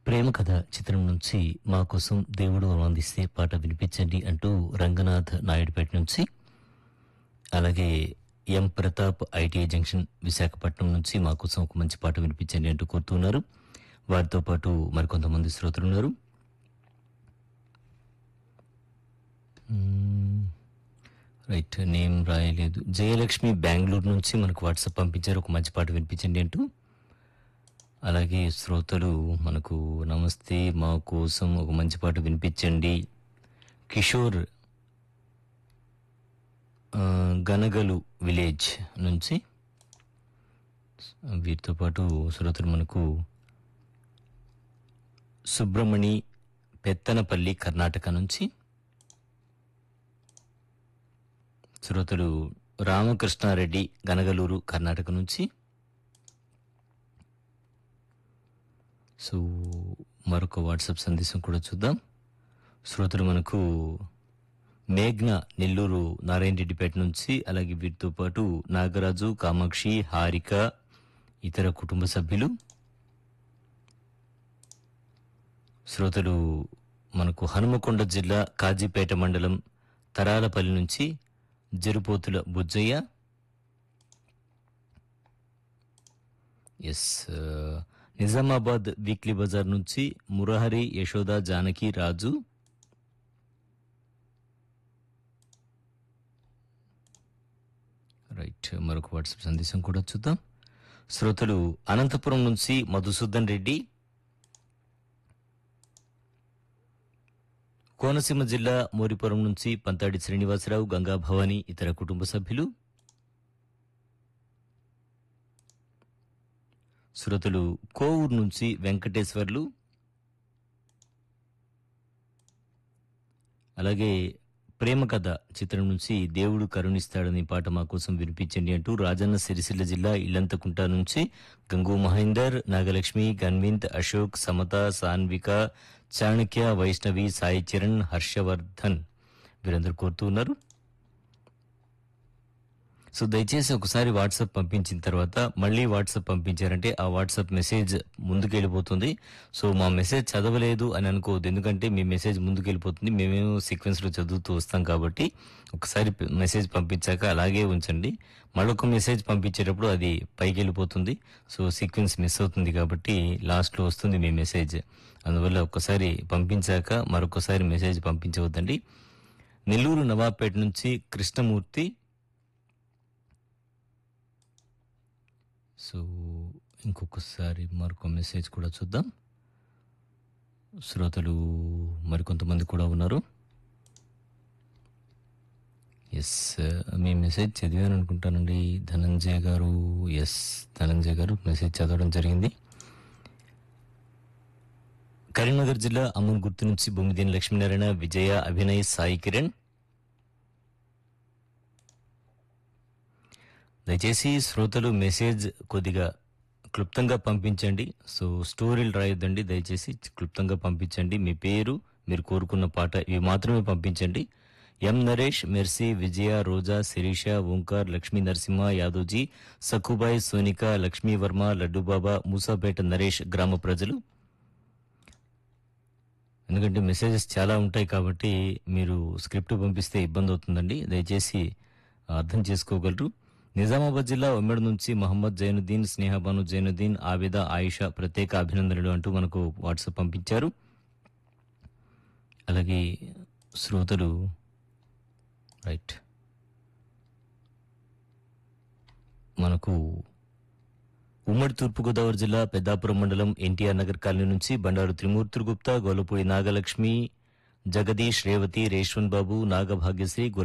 ప్రేమ కథ చిత్రం నుంచి మా కోసం దేవుడు ఆనందిస్తే పాట వినిపించండి అంటూ రంగనాథ్ నాయుడుపేట నుంచి అలాగే M Pratap ITI junction Visakhapatnam నుంచి మా కోసం ఒక మంచి పాట వినిపించండి అంటూ కోరుతున్నారు వారితో పాటు మరికొంతమంది శ్రోతలు ఉన్నారు మ్మ్. రైట్ నేమ్ రాయలేదు జయలక్ష్మి బెంగళూరు నుంచి మనకు వాట్సాప్ పంపించారు ఒక మంచి పాట వినిపించండి అంటూ అలాగే శ్రోతలు మనకు నమస్తే మా కోసం ఒక మంచి పాట వినిపించండి కిషోర్ ఆ, గనగలు విలేజ్ నుంచి వీరితో పాటు శ్రోతలు మనకు సుబ్రమణి పెత్తనపల్లి కర్ణాటక నుంచి శ్రోతలు రామకృష్ణారెడ్డి గనగలూరు కర్ణాటక నుంచి సో మరొక వాట్సాప్ సందేశం కూడా చూద్దాం శ్రోతలు మనకు మేఘ్న నెల్లూరు నారాయణ రెడ్డిపేట నుంచి అలాగే వీరితో పాటు నాగరాజు కామాక్షి హారిక ఇతర కుటుంబ సభ్యులు శ్రోతలు మనకు హనుమకొండ జిల్లా కాజీపేట మండలం తరాలపల్లి నుంచి జరుపోతుల బుజ్జయ్య ఎస్ ఆ, నిజామాబాద్ వీక్లీ బజార్ నుంచి మురహరి యశోద జానకి రాజు రైట్ మరొక వాట్సాప్ సందేశం కూడా చూద్దాం శ్రోతలు అనంతపురం నుంచి మధుసూదన్ రెడ్డి కోనసీమ జిల్లా మోరిపురం నుంచి పంతాడి శ్రీనివాసరావు గంగా భవాని ఇతర కుటుంబ సభ్యులు శ్రోతలు కోవూరు నుంచి వెంకటేశ్వర్లు అలాగే ప్రేమ కథ చిత్రం నుంచి దేవుడు కరుణిస్తాడని పాట మా కోసం వినిపించండి అంటూ రాజన్న సిరిసిల్ల జిల్లా ఇల్లంతకుంట నుంచి గంగు మహేందర్ నాగలక్ష్మి గన్వింత్ అశోక్ సమత సాన్విక చాణక్య వైష్ణవి సాయి చరణ్ హర్షవర్ధన్ వీరందరూ కోరుతూ ఉన్నారు సో దయచేసి ఒకసారి వాట్సాప్ పంపించిన తర్వాత మళ్ళీ వాట్సాప్ పంపించారంటే ఆ వాట్సాప్ మెసేజ్ ముందుకు వెళ్ళిపోతుంది సో మా మెసేజ్ చదవలేదు అని అనుకోవద్దు ఎందుకంటే మీ మెసేజ్ ముందుకు వెళ్ళిపోతుంది మేమేమో సీక్వెన్స్ లో చదువుతూ వస్తాం కాబట్టి ఒకసారి ప- మెసేజ్ పంపించాక అలాగే ఉంచండి మరొక మెసేజ్ పంపించేటప్పుడు అది పైకి వెళ్ళిపోతుంది సో సీక్వెన్స్ మిస్ అవుతుంది కాబట్టి లాస్ట్ లో వస్తుంది మీ మెసేజ్ అందువల్ల ఒక్కసారి పంపించాక మరొకసారి మెసేజ్ పంపించవద్దండి నెల్లూరు నవాబ్పేట నుంచి కృష్ణమూర్తి సో ఇంకొకసారి మరొక మెసేజ్ కూడా చూద్దాం శ్రోతలు మరికొంతమంది కూడా ఉన్నారు ఎస్ మీ మెసేజ్ చదివాను అనుకుంటానండి ధనంజయ గారు ఎస్ ధనంజయ గారు మెసేజ్ చదవడం జరిగింది కరీంనగర్ జిల్లా అమ్మన్ గుర్తు నుంచి బొమ్మిదేని లక్ష్మీనారాయణ విజయ అభినయ్ సాయి కిరణ్ దయచేసి శ్రోతలు మెసేజ్ కొద్దిగా క్లుప్తంగా పంపించండి సో స్టోరీలు రాయొద్దండి దయచేసి క్లుప్తంగా పంపించండి మీ పేరు మీరు కోరుకున్న పాట ఇవి మాత్రమే పంపించండి ఎం నరేష్ మెర్సీ విజయ రోజా శిరీష ఓంకార్ లక్ష్మీ నరసింహ యాదవ్జీ సక్కుబాయ్ సోనిక లక్ష్మీ వర్మ లడ్డూబాబా మూసాపేట నరేష్ గ్రామ ప్రజలు ఎందుకంటే మెసేజెస్ చాలా ఉంటాయి కాబట్టి మీరు స్క్రిప్ట్ పంపిస్తే ఇబ్బంది అవుతుందండి దయచేసి అర్థం చేసుకోగలరు నిజామాబాద్ జిల్లా ఉమ్మడి నుంచి మహమ్మద్ జైనుద్దీన్ స్నేహబాను జైనుద్దీన్ ఆబిద ఆయిషా ప్రత్యేక అభినందనలు అంటూ మనకు వాట్సాప్ పంపించారు అలాగే శ్రోతలు రైట్ మనకు ఉమ్మడి తూర్పుగోదావరి జిల్లా పెద్దాపురం మండలం ఎన్టీఆర్ నగర్ కాలనీ నుంచి బండారు త్రిమూర్తులు గుప్తా గోలపూడి నాగలక్ష్మి జగదీష్ రేవతి రేష్వన్ బాబు నాగభాగ్యశ్రీ